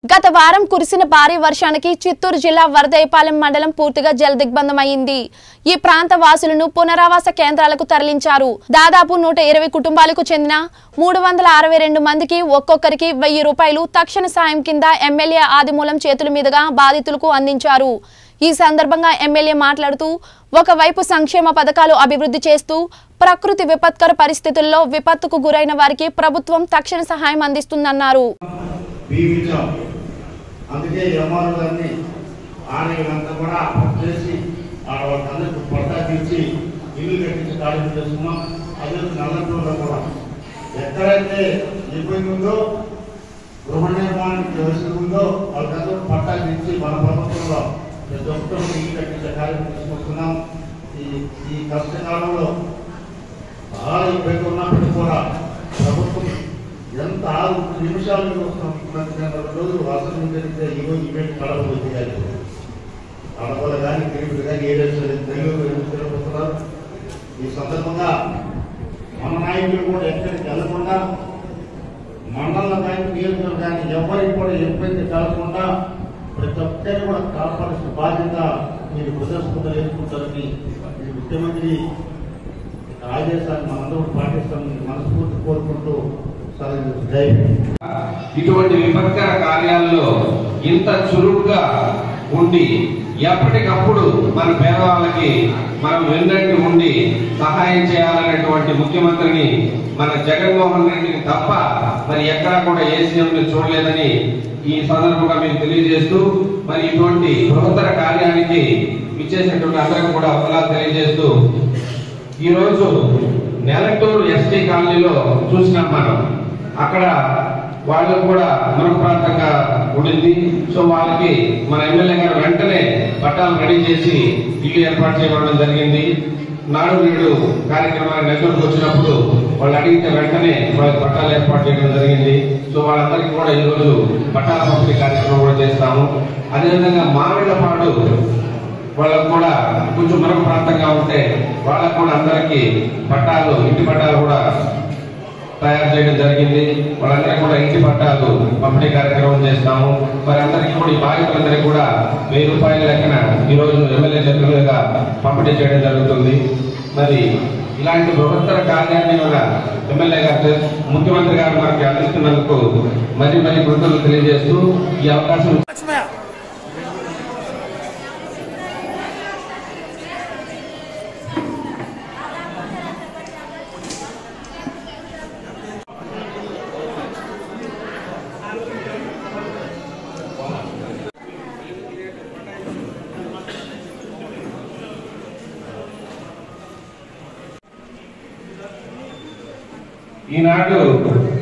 గత వారం కురిసిన భారీ వర్షానికి చిత్తూరు జిల్లా వరదయపాలెం మండలం పూర్తిగా జలదిగ్బంధమైంది ఈ ప్రాంత వాసులను పునరావాస కేంద్రాలకు తరలించారు దాదాపు నూట ఇరవై కుటుంబాలకు చెందిన మూడు వందల అరవై రెండు మందికి ఒక్కొక్కరికి వెయ్యి రూపాయలు తక్షణ సాయం కింద ఎమ్మెల్యే ఆదిమూలం చేతుల మీదుగా బాధితులకు అందించారు ఈ సందర్భంగా ఎమ్మెల్యే మాట్లాడుతూ ఒకవైపు సంక్షేమ పథకాలు అభివృద్ధి చేస్తూ ప్రకృతి విపత్కర పరిస్థితుల్లో విపత్తుకు గురైన వారికి ప్రభుత్వం తక్షణ సహాయం అందిస్తుందన్నారు బీవించాం అందుకే ఎంఆర్ఓ గారిని ఆడవాళ్ళంతా కూడా అప్పు చేసి ఆడవాళ్ళందరికీ పట్టా తీర్చి ఇల్లు కట్టించి ఖాళీ చేస్తున్నాం అదే నల్లటూరులో కూడా ఎక్కడైతే ఇబ్బంది ఉందో గృహ నిర్మాణానికి అవసరం ఉందో వాళ్ళకందరూ పట్టా తీర్చి మన ప్రభుత్వంలో ప్రతి ఒక్కరు ఇల్లు కట్టించే కార్యక్రమం తీసుకొస్తున్నాం ఈ ఈ కష్టకాలంలో చాలా ఇబ్బంది ఉన్నప్పటికీ కూడా ప్రభుత్వం ఎంత ఆరు నిమిషాలు వస్తాం ప్రతి నెల రోజులు వాసన జరిగితే ఈ రోజు ఈవెంట్ కడప చేయాలి కడపలు కానీ తిరుగులు కానీ ఏదైనా నెల్లూరు తిరుగుతున్నారు ఈ సందర్భంగా మన నాయకులు కూడా ఎక్కడికి వెళ్లకుండా మండల నాయకులు నియోజకవర్గం కానీ ఎవరికి కూడా ఇబ్బంది కలగకుండా ప్రతి ఒక్కరిని కూడా కాపాడాల్సిన బాధ్యత మీరు ప్రదర్శన ఎదుర్కొంటారని ఈ ముఖ్యమంత్రి ఆదేశాన్ని మనందరూ పాటిస్తామని మనస్ఫూర్తి కోరుకుంటూ సరే జై హింద్. ఇటువంటి విపత్కర కార్యాల్లో ఇంత చురుగ్గా ఉండి ఎప్పటికప్పుడు మన పేదవాళ్ళకి మనం వెన్నట్టు ఉండి సహాయం చేయాలనేటువంటి ముఖ్యమంత్రిని మన జగన్మోహన్ రెడ్డిని తప్ప మరి ఎక్కడా కూడా ఏ సీఎంని చూడలేదని ఈ సందర్భంగా మీకు తెలియజేస్తూ మరి ఇటువంటి బృహత్తర కార్యానికి ఇచ్చేసినటువంటి అందరికీ కూడా వందనాలు తెలియజేస్తూ ఈ రోజు నెలటూరు ఎస్టీ కాలనీలో చూసినాం మనం అక్కడ వాళ్ళకు కూడా మరొక ప్రాంతంగా ఉండింది సో వాళ్ళకి మన ఎమ్మెల్యే గారు వెంటనే పట్టాలు రెడీ చేసి ఇల్లు ఏర్పాటు చేయడం జరిగింది నాడు నేడు కార్యక్రమాన్ని నెల్లూరుకు వచ్చినప్పుడు వాళ్ళు అడిగితే వెంటనే వాళ్ళకి పట్టాలు ఏర్పాటు చేయడం జరిగింది సో వాళ్ళందరికీ కూడా ఈ రోజు పట్టాల పంపిణీ కార్యక్రమం కూడా చేస్తాము అదేవిధంగా మామిళ్ళపాడు వాళ్ళకు కూడా కొంచెం మరొక ప్రాంతంగా ఉంటే వాళ్ళకు కూడా అందరికీ పట్టాలు ఇంటి పట్టాలు కూడా తయారు చేయడం జరిగింది వాళ్ళందరికీ కూడా ఇంటి పట్టాలు పంపిణీ కార్యక్రమం చేస్తాము మరి అందరికీ కూడా ఈ బాధితులందరికీ కూడా వెయ్యి రూపాయల లెక్కన ఈ రోజు ఎమ్మెల్యే చేతులుగా పంపిణీ చేయడం జరుగుతుంది మరి ఇలాంటి బృహత్తర కార్యాన్ని మన ఎమ్మెల్యే గారు చేస్తూ- ముఖ్యమంత్రి గారు మనకి అందిస్తున్నందుకు మరి మరి కృతజ్ఞతలు తెలియజేస్తూ ఈ అవకాశం ఈనాడు